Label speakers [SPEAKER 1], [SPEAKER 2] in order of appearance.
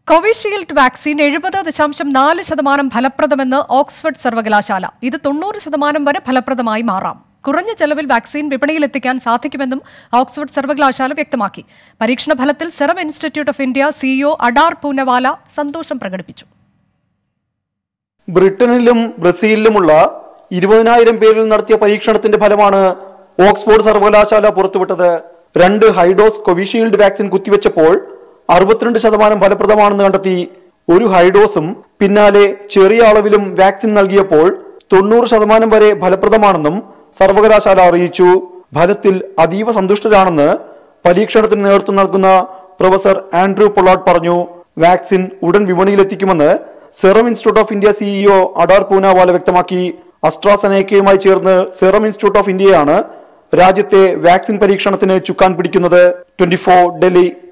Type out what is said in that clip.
[SPEAKER 1] Covishield vaccine എഴുപത് ദശാംശം നാല് ശതമാനം ഫലപ്രദമെന്ന് ഓക്സ്ഫോർഡ് സർവകലാശാല ഇത് തൊണ്ണൂറ് ശതമാനം വരെ ഫലപ്രദമായി മാറാം കുറഞ്ഞ ചെലവിൽ വാക്സിൻ വിപണിയിലെത്തിക്കാൻ സാധിക്കുമെന്നും ഓക്സ്ഫോർഡ് സർവകലാശാല വ്യക്തമാക്കി പരീക്ഷണ ഫലത്തിൽ serum institute of India CEO Adar Poonawalla സന്തോഷം പ്രകടിപ്പിച്ചു
[SPEAKER 2] ബ്രിട്ടനിലും ബ്രസീലിലുമുള്ള ഇരുപതിനായിരം പേരിൽ നടത്തിയ പരീക്ഷണത്തിന്റെ ഫലമാണ് ഓക്സ്ഫോർഡ് സർവകലാശാല പുറത്തുവിട്ടത് രണ്ട് ഹൈഡോസ് കോവിഷീൽഡ് വാക്സിൻ കുത്തിവെച്ചപ്പോൾ അറുപത്തിരണ്ട് ശതമാനം ഫലപ്രദമാണെന്ന് കണ്ടെത്തി ഒരു ഹൈഡോസും പിന്നാലെ ചെറിയ അളവിലും വാക്സിൻ നൽകിയപ്പോൾ തൊണ്ണൂറ് ശതമാനം വരെ ഫലപ്രദമാണെന്നും സർവകലാശാല അറിയിച്ചു ഫലത്തിൽ അതീവ സന്തുഷ്ടരാണെന്ന് പരീക്ഷണത്തിന് നേതൃത്വം നൽകുന്ന പ്രൊഫസർ ആൻഡ്രൂ പൊളാട്ട് പറഞ്ഞു വാക്സിൻ ഉടൻ വിപണിയിലെത്തിക്കുമെന്ന് serum institute of India CEO Adar Poonawalla വ്യക്തമാക്കി അസ്ട്രാസനേക്കയുമായി ചേർന്ന് സെറം ഇൻസ്റ്റിറ്റ്യൂട്ട് ഓഫ് ഇന്ത്യയാണ് രാജ്യത്തെ വാക്സിൻ പരീക്ഷണത്തിന് ചുക്കാൻ പിടിക്കുന്നത് ട്വന്റി ഡൽഹി